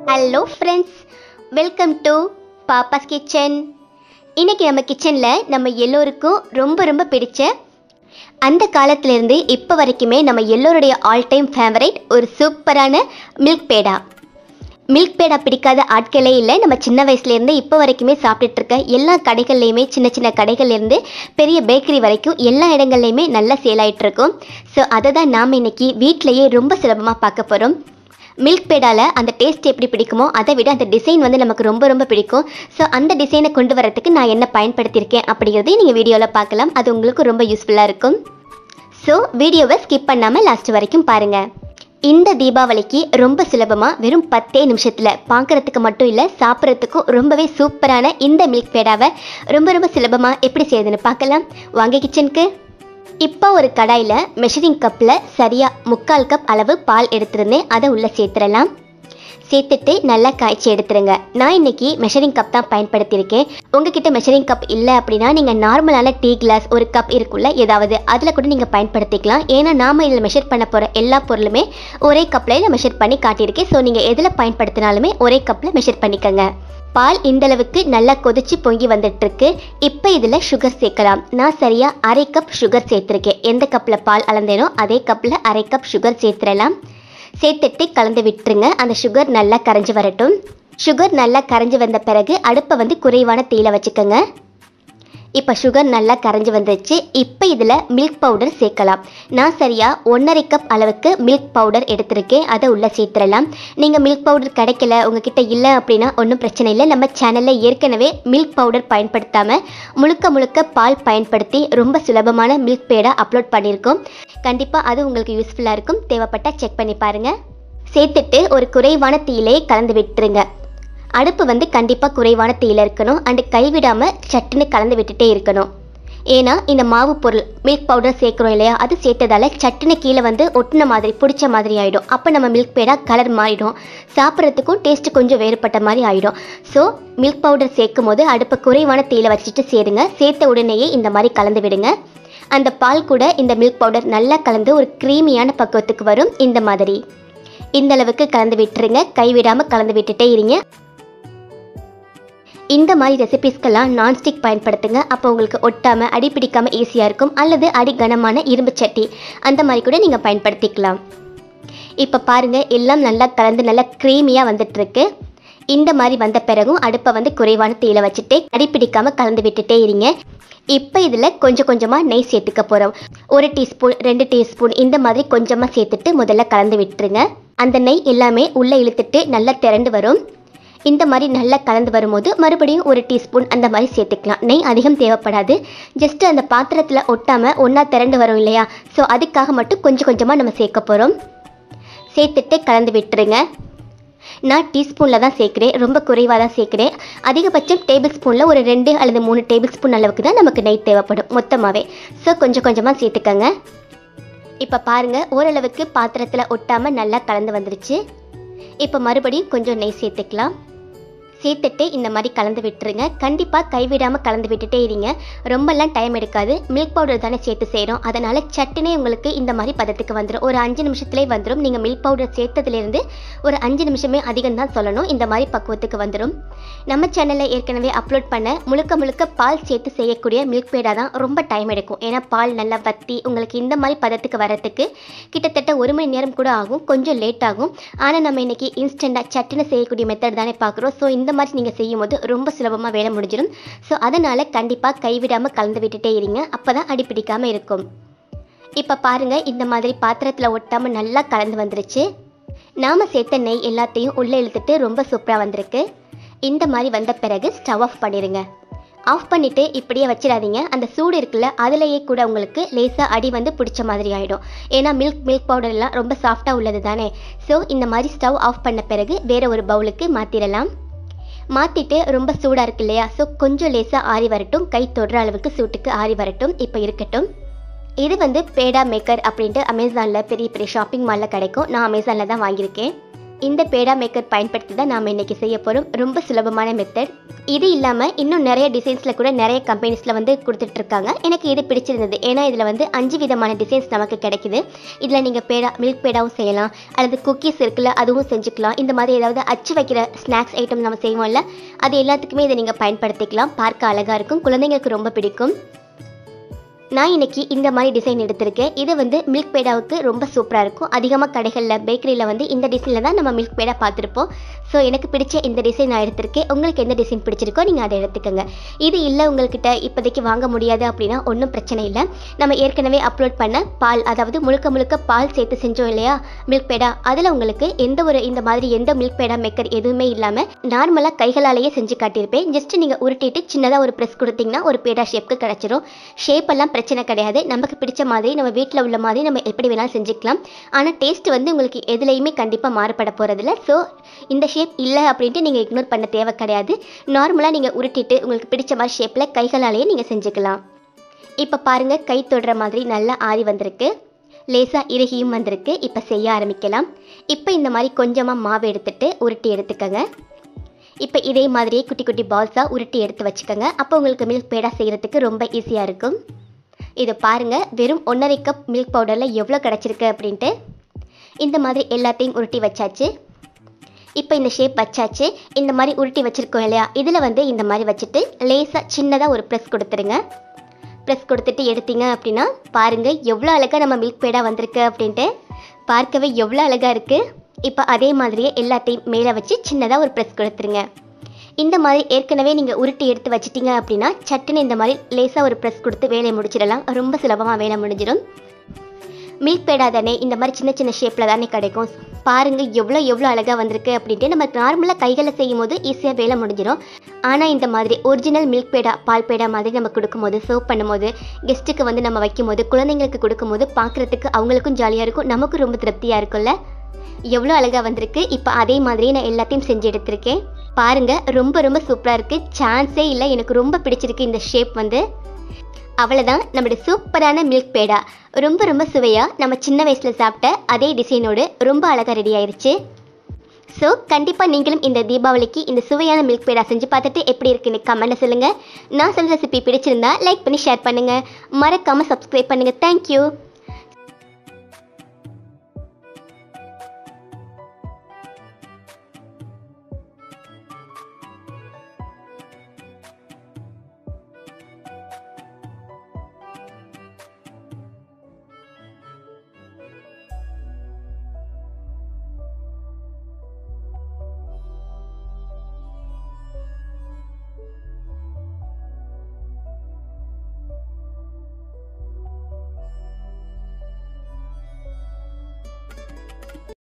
hello friends welcome to Papa's kitchen இன்னைக்கு நம்ம கிச்சனில் நம்ம எல்லோருக்கும் ரொம்ப ரொம்ப பிடிச்ச அந்த காலத்திலேருந்து இப்போ வரைக்குமே நம்ம எல்லோருடைய ஆல் டைம் ஃபேவரைட் ஒரு சூப்பரான மில்க் பேடா மில்க் பேடா பிடிக்காத ஆட்களே இல்லை நம்ம சின்ன வயசுலேருந்து இப்போ வரைக்குமே சாப்பிட்டுட்டு இருக்க எல்லா கடைகள்லையுமே சின்ன சின்ன கடைகள்லேருந்து பெரிய பேக்கரி வரைக்கும் எல்லா இடங்கள்லையுமே நல்லா சேல் ஆயிட்டு இருக்கும் ஸோ அதை தான் நாம் இன்னைக்கு வீட்டிலையே ரொம்ப சுலபமாக பார்க்க போகிறோம் மில்க் பேடால அந்த டேஸ்ட் எப்படி பிடிக்குமோ அதை விட அந்த டிசைன் வந்து நமக்கு ரொம்ப ரொம்ப பிடிக்கும் ஸோ அந்த டிசைனை கொண்டு வரதுக்கு நான் என்ன பயன்படுத்தியிருக்கேன் அப்படிங்கிறதையும் நீங்கள் வீடியோவில் பார்க்கலாம் அது உங்களுக்கு ரொம்ப யூஸ்ஃபுல்லாக இருக்கும் ஸோ வீடியோவை ஸ்கிப் பண்ணாமல் லாஸ்ட் வரைக்கும் பாருங்கள் இந்த தீபாவளிக்கு ரொம்ப சுலபமாக வெறும் பத்தே நிமிஷத்தில் பார்க்குறதுக்கு மட்டும் இல்லை சாப்பிட்றதுக்கும் ரொம்பவே சூப்பரான இந்த மில்க் பேடாவை ரொம்ப ரொம்ப சுலபமாக எப்படி செய்யுதுன்னு பார்க்கலாம் வாங்க கிச்சனுக்கு இப்போ ஒரு கடாயில் மெஷரிங் கப்பில் சரியாக முக்கால் கப் அளவு பால் எடுத்திருந்தேன் அதை உள்ளே சேர்த்துடலாம் சேர்த்துட்டு நல்லா காய்ச்சி எடுத்துருங்க நான் இன்னைக்கு மெஷரிங் கப் தான் பயன்படுத்தியிருக்கேன் உங்ககிட்ட மெஷரிங் கப் இல்லை அப்படின்னா நீங்கள் நார்மலான டீ கிளாஸ் ஒரு கப் இருக்குல்ல ஏதாவது அதில் கூட நீங்கள் பயன்படுத்திக்கலாம் ஏன்னா நாம இதில் மெஷர் பண்ண போகிற எல்லா பொருளுமே ஒரே கப்பில் நான் மெஷர் பண்ணி காட்டியிருக்கேன் ஸோ நீங்கள் எதில் பயன்படுத்தினாலுமே ஒரே கப்பில் மெஷர் பண்ணிக்கோங்க பால் இந்த அளவுக்கு நல்லா கொதிச்சு பொங்கி வந்துட்டு இருக்கு இப்போ இதில் சுகர் சேர்க்கலாம் நான் சரியா அரை கப் சுகர் சேர்த்துருக்கேன் எந்த கப்பில் பால் அளந்தேனோ அதே கப்பில் அரை கப் சுகர் சேர்த்துடலாம் சேர்த்துட்டு கலந்து விட்டுருங்க அந்த சுகர் நல்லா கரைஞ்சி வரட்டும் சுகர் நல்லா கரைஞ்சி வந்த பிறகு அடுப்பை வந்து குறைவான தீயில வச்சுக்கோங்க இப்போ சுகர் நல்லா கரைஞ்சி வந்துருச்சு இப்போ இதில் மில்க் பவுடர் சேர்க்கலாம் நான் சரியாக ஒன்றரை கப் அளவுக்கு மில்க் பவுடர் எடுத்திருக்கேன் அதை உள்ளே சேர்த்துடலாம் நீங்கள் மில்க் பவுடர் கிடைக்கல உங்ககிட்ட இல்லை அப்படின்னா ஒன்றும் பிரச்சனை இல்லை நம்ம சேனலில் ஏற்கனவே மில்க் பவுடர் பயன்படுத்தாமல் முழுக்க முழுக்க பால் பயன்படுத்தி ரொம்ப சுலபமான மில்க் பேடை அப்லோட் பண்ணியிருக்கோம் கண்டிப்பாக அது உங்களுக்கு யூஸ்ஃபுல்லாக இருக்கும் தேவைப்பட்டால் செக் பண்ணி பாருங்கள் சேர்த்துட்டு ஒரு குறைவான தீயிலே கலந்து விட்டுருங்க அடுப்பு வந்து கண்டிப்பாக குறைவான தீயில இருக்கணும் அண்டு கைவிடாமல் சட்டுன்னு கலந்து விட்டுட்டே இருக்கணும் ஏன்னா இந்த மாவு பொருள் மில்க் பவுடர் சேர்க்குறோம் இல்லையா அது சேர்த்ததால சட்டுன்னு கீழே வந்து ஒட்டின மாதிரி பிடிச்ச மாதிரி ஆகிடும் அப்போ நம்ம மில்க் பேடா கலர் மாறிடும் சாப்பிட்றதுக்கும் டேஸ்ட் கொஞ்சம் வேறுபட்ட மாதிரி ஆகிடும் ஸோ மில்க் பவுடர் சேர்க்கும் போது அடுப்பை குறைவான தீயில வச்சுட்டு சேருங்க சேர்த்த உடனேயே இந்த மாதிரி கலந்து விடுங்க அந்த பால் கூட இந்த மில்க் பவுடர் நல்லா கலந்து ஒரு க்ரீமியான பக்குவத்துக்கு வரும் இந்த மாதிரி இந்த அளவுக்கு கலந்து விட்டுருங்க கைவிடாமல் கலந்து விட்டுட்டே இருங்க இந்த மாதிரி ரெசிபிஸ்க்கெல்லாம் நான்ஸ்டிக் பயன்படுத்துங்க அப்போ உங்களுக்கு ஒட்டாமல் அடி பிடிக்காமல் ஈஸியாக இருக்கும் அல்லது அடி கனமான இரும்பு சட்டி அந்த மாதிரி கூட நீங்கள் பயன்படுத்திக்கலாம் இப்போ பாருங்கள் எல்லாம் நல்லா கலந்து நல்லா க்ரீமியாக வந்துட்டுருக்கு இந்த மாதிரி வந்த பிறகும் அடுப்பை வந்து குறைவான தீயில வச்சுட்டு அடி பிடிக்காமல் கலந்து விட்டுட்டே இருங்க இப்போ இதில் கொஞ்சம் கொஞ்சமாக நெய் சேர்த்துக்க போகிறோம் ஒரு டீஸ்பூன் ரெண்டு டீஸ்பூன் இந்த மாதிரி கொஞ்சமாக சேர்த்துட்டு முதல்ல கலந்து விட்டுருங்க அந்த நெய் எல்லாமே உள்ளே இழுத்துட்டு நல்லா திரண்டு வரும் இந்த மாதிரி நல்லா கலந்து வரும்போது மறுபடியும் ஒரு டீஸ்பூன் அந்த மாதிரி சேர்த்துக்கலாம் நெய் அதிகம் தேவைப்படாது ஜஸ்ட் அந்த பாத்திரத்தில் ஒட்டாமல் ஒன்றா திரண்டு வரும் இல்லையா ஸோ அதுக்காக மட்டும் கொஞ்சம் கொஞ்சமாக நம்ம சேர்க்க போகிறோம் சேர்த்துட்டு கலந்து விட்டுருங்க நான் டீஸ்பூனில் தான் சேர்க்குறேன் ரொம்ப குறைவாக தான் சேர்க்குறேன் அதிகபட்சம் டேபிள் ஸ்பூனில் ஒரு ரெண்டு அல்லது மூணு டேபிள் ஸ்பூன் அளவுக்கு தான் நமக்கு நெய் தேவைப்படும் மொத்தமாகவே ஸோ கொஞ்சம் கொஞ்சமாக சேர்த்துக்கங்க இப்போ பாருங்கள் ஓரளவுக்கு பாத்திரத்தில் ஒட்டாமல் நல்லா கலந்து வந்துருச்சு இப்போ மறுபடியும் கொஞ்சம் நெய் சேர்த்துக்கலாம் சேர்த்துட்டு இந்த மாதிரி கலந்து விட்டுருங்க கண்டிப்பாக கைவிடாமல் கலந்து விட்டுட்டே இருங்க ரொம்பலாம் டைம் எடுக்காது மில்க் பவுடர் தானே சேர்த்து செய்கிறோம் அதனால் சட்டுனே உங்களுக்கு இந்த மாதிரி பதத்துக்கு வந்துடும் ஒரு அஞ்சு நிமிஷத்துலேயே வந்துடும் நீங்கள் மில்க் பவுடர் சேர்த்ததுலேருந்து ஒரு அஞ்சு நிமிஷமே அதிகம் தான் சொல்லணும் இந்த மாதிரி பக்குவத்துக்கு வந்துடும் நம்ம சேனலில் ஏற்கனவே அப்லோட் பண்ண முழுக்க முழுக்க பால் சேர்த்து செய்யக்கூடிய மில்க் பேடா தான் ரொம்ப டைம் எடுக்கும் ஏன்னா பால் நல்லா வத்தி உங்களுக்கு இந்த மாதிரி பதத்துக்கு வரத்துக்கு கிட்டத்தட்ட ஒரு மணி நேரம் கூட ஆகும் கொஞ்சம் லேட் ஆகும் ஆனால் நம்ம இன்னைக்கு இன்ஸ்டண்ட்டாக சட்டுன்னு செய்யக்கூடிய மெத்தட் தானே பார்க்குறோம் ஸோ இந்த மாதிரி நீங்கள் செய்யும்போது ரொம்ப சுலபமாக வேலை முடிஞ்சிடும் ஸோ அதனால் கண்டிப்பாக கைவிடாமல் கலந்து விட்டுட்டே இருங்க அப்போ தான் அடி பிடிக்காமல் இருக்கும் இப்போ பாருங்கள் இந்த மாதிரி பாத்திரத்தில் ஒட்டாமல் நல்லா கலந்து வந்துருச்சு நாம் சேர்த்த நெய் எல்லாத்தையும் உள்ளே இழுத்துட்டு ரொம்ப சூப்பராக வந்திருக்கு இந்த மாதிரி வந்த பிறகு ஸ்டவ் ஆஃப் பண்ணிடுங்க ஆஃப் பண்ணிவிட்டு இப்படியே வச்சிடாதீங்க அந்த சூடு இருக்குல்ல அதுலேயே கூட உங்களுக்கு லேசாக அடி வந்து பிடிச்ச மாதிரி ஆகிடும் ஏன்னா மில்க் மில்க் பவுடர் எல்லாம் ரொம்ப சாஃப்டாக உள்ளது தானே ஸோ இந்த மாதிரி ஸ்டவ் ஆஃப் பண்ண பிறகு வேறு ஒரு பவுலுக்கு மாற்றிடலாம் மாற்றிட்டு ரொம்ப சூடாக இருக்கு இல்லையா ஸோ கொஞ்சம் லேசாக ஆறி வரட்டும் கை தொடுற அளவுக்கு சூட்டுக்கு ஆறி வரட்டும் இப்போ இருக்கட்டும் இது வந்து பேடா மேக்கர் அப்படின்ட்டு அமேசானில் பெரிய பெரிய ஷாப்பிங் மாலில் கிடைக்கும் நான் அமேசானில் தான் வாங்கியிருக்கேன் இந்த பேடா மேக்கர் பயன்படுத்தி தான் நாம் இன்றைக்கி செய்ய போகிறோம் ரொம்ப சுலபமான மெத்தட் இது இல்லாமல் இன்னும் நிறைய டிசைன்ஸில் கூட நிறைய கம்பெனிஸில் வந்து கொடுத்துட்ருக்காங்க எனக்கு இது பிடிச்சிருந்தது ஏன்னா இதில் வந்து அஞ்சு விதமான டிசைன்ஸ் நமக்கு கிடைக்குது இதில் நீங்கள் பேடா மில்க் பேடாவும் செய்யலாம் அல்லது குக்கீஸ் இருக்குல்ல அதுவும் செஞ்சுக்கலாம் இந்த மாதிரி ஏதாவது அச்சு வைக்கிற ஸ்நாக்ஸ் ஐட்டம் நம்ம செய்வோம்ல அது எல்லாத்துக்குமே இதை நீங்கள் பயன்படுத்திக்கலாம் பார்க்க அழகாக இருக்கும் குழந்தைங்களுக்கு ரொம்ப பிடிக்கும் நான் இன்னைக்கு இந்த மாதிரி டிசைன் எடுத்திருக்கேன் இது வந்து மில்க் பேடாவுக்கு ரொம்ப சூப்பராக இருக்கும் அதிகமாக கடைகளில் பேக்கரியில் வந்து இந்த டிசைனில் தான் நம்ம மில்க் பேடா பார்த்துருப்போம் ஸோ எனக்கு பிடிச்ச இந்த டிசைன் நான் எடுத்திருக்கேன் உங்களுக்கு எந்த டிசைன் பிடிச்சிருக்கோ நீங்கள் அதை எடுத்துக்கோங்க இது இல்லை உங்கள்கிட்ட இப்போதைக்கு வாங்க முடியாது அப்படின்னா ஒன்றும் பிரச்சனை இல்லை நம்ம ஏற்கனவே அப்லோட் பண்ண பால் அதாவது முழுக்க முழுக்க பால் சேர்த்து செஞ்சோம் இல்லையா மில்க் பேடா அதில் உங்களுக்கு எந்த ஒரு இந்த மாதிரி எந்த மில்க் பேடா மேக்கர் எதுவுமே இல்லாமல் நார்மலாக கைகளாலேயே செஞ்சு காட்டியிருப்பேன் ஜஸ்ட் நீங்கள் உருட்டிட்டு சின்னதாக ஒரு ப்ரெஸ் கொடுத்தீங்கன்னா ஒரு பேடா ஷேப்க்கு கிடச்சிரும் ஷேப் எல்லாம் பிரச்சனை கிடையாது நமக்கு பிடிச்ச மாதிரி நம்ம வீட்டில் உள்ள மாதிரி நம்ம எப்படி வேணாலும் செஞ்சுக்கலாம் ஆனால் டேஸ்ட் வந்து உங்களுக்கு எதுலேயுமே கண்டிப்பாக மாறுபட போகிறதில்ல ஸோ இந்த ஷேப் இல்லை அப்படின்ட்டு நீங்கள் இக்னோர் பண்ண தேவை கிடையாது நார்மலாக நீங்கள் உருட்டிட்டு உங்களுக்கு பிடிச்ச மாதிரி ஷேப்பில் கைகளாலேயே நீங்கள் செஞ்சுக்கலாம் இப்போ பாருங்கள் கை தொடுற மாதிரி நல்லா ஆறி வந்திருக்கு லேசாக இறுகியும் வந்திருக்கு இப்போ செய்ய ஆரம்பிக்கலாம் இப்போ இந்த மாதிரி கொஞ்சமாக மாவு எடுத்துட்டு உருட்டி எடுத்துக்கோங்க இப்போ இதே மாதிரியே குட்டி குட்டி பால்ஸாக உருட்டி எடுத்து வச்சுக்கோங்க அப்போ உங்களுக்கு மில்க் பேடா செய்கிறதுக்கு ரொம்ப ஈஸியாக இருக்கும் இதை பாருங்கள் வெறும் ஒன்றரை கப் மில்க் பவுடரில் எவ்வளோ கிடச்சிருக்கு அப்படின்ட்டு இந்த மாதிரி எல்லாத்தையும் உருட்டி வச்சாச்சு இப்போ இந்த ஷேப் வச்சாச்சு இந்த மாதிரி உருட்டி வச்சுருக்கோம் இல்லையா இதில் வந்து இந்த மாதிரி வச்சுட்டு லேசாக சின்னதாக ஒரு ப்ரெஸ் கொடுத்துருங்க ப்ரெஸ் கொடுத்துட்டு எடுத்தீங்க அப்படின்னா பாருங்கள் எவ்வளோ அழகாக நம்ம மில்க் பேடாக வந்திருக்கு அப்படின்ட்டு பார்க்கவே எவ்வளோ அழகாக இருக்குது இப்போ அதே மாதிரியே எல்லாத்தையும் மேலே வச்சு சின்னதாக ஒரு ப்ரெஸ் கொடுத்துருங்க இந்த மாதிரி ஏற்கனவே நீங்கள் உருட்டி எடுத்து வச்சிட்டீங்க அப்படின்னா சட்டுன்னு இந்த மாதிரி லேசாக ஒரு ப்ரெஸ் கொடுத்து வேலையை முடிச்சிடலாம் ரொம்ப சுலபமாக வேலை முடிஞ்சிடும் மில்க் பேடா தானே இந்த மாதிரி சின்ன சின்ன ஷேப்பில் தானே கிடைக்கும் பாருங்கள் எவ்வளோ எவ்வளோ அழகாக வந்திருக்கு அப்படின்ட்டு நம்ம நார்மலாக கைகளை செய்யும் போது ஈஸியாக வேலை முடிஞ்சிடும் ஆனால் இந்த மாதிரி ஒரிஜினல் மில்க் பேடா பால் பேடா மாதிரி நம்ம கொடுக்கும்போது சர்வ் பண்ணும்போது கெஸ்ட்டுக்கு வந்து நம்ம வைக்கும்போது குழந்தைங்களுக்கு கொடுக்கும்போது பார்க்குறதுக்கு அவங்களுக்கும் ஜாலியாக இருக்கும் நமக்கும் ரொம்ப திருப்தியாக இருக்கும்ல எவ்வளோ அழகாக வந்திருக்கு இப்போ அதே மாதிரியே நான் எல்லாத்தையும் செஞ்சு எடுத்திருக்கேன் பாருங்க ரொம்ப ரொம்ப சூப்பராக இருக்குது சான்ஸே இல்லை எனக்கு ரொம்ப பிடிச்சிருக்கு இந்த ஷேப் வந்து அவ்வளோதான் நம்மளுடைய சூப்பரான மில்க் பேடா ரொம்ப ரொம்ப சுவையாக நம்ம சின்ன வயசில் சாப்பிட்ட அதே டிசைனோடு ரொம்ப அழகாக ரெடி ஆயிருச்சு ஸோ கண்டிப்பாக நீங்களும் இந்த தீபாவளிக்கு இந்த சுவையான மில்க் பேடா செஞ்சு பார்த்துட்டு எப்படி இருக்குன்னு கமெண்ட்டில் சொல்லுங்கள் நான் சொல்கிற ரெசிபி பிடிச்சிருந்தா லைக் பண்ணி ஷேர் பண்ணுங்கள் மறக்காமல் சப்ஸ்கிரைப் பண்ணுங்கள் தேங்க்யூ